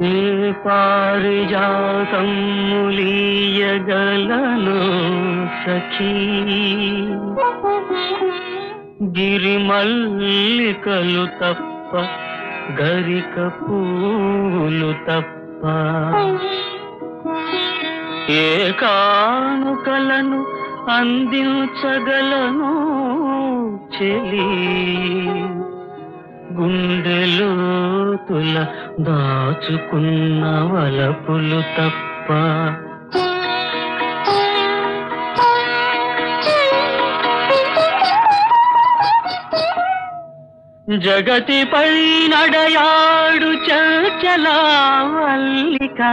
ఏ పారిజాతం ములీయగలను సఖీ గిరిమల్లికలు తప్ప గరిక పూలు తప్ప ఏ కానుకలను అందించగలను చెలి గుండెలో తుల దాచుకున్న వలపులు తప్ప జగతిపై నడయాడు చలా వల్లిక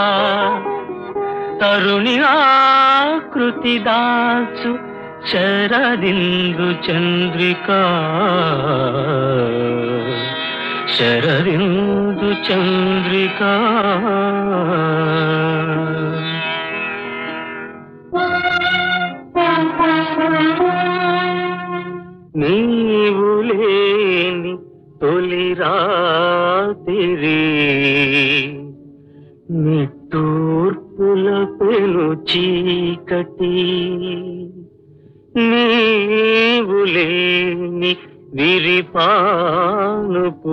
తరుణి ఆకృతి దాచు శరదిందు చంద్రిక శరదిందు చంద్రిక నీవు లేని తొలి రాతిరి నిట్టూర్పుల పెను చీకటి నీవు లేని విరిపానుపు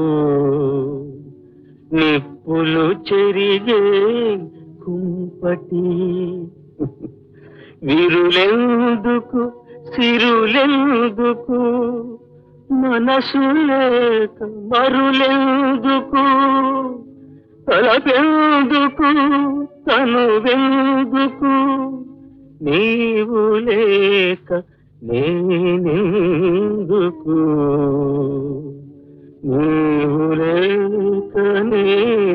నిప్పులు చెరిగే కుంపటి విరులెందుకు సిరులెందుకు మనసు లేక మరులెందుకు తలపెందుకు తనువెందుకు నీవు లేక నేనెందుకు నీవు లేక నే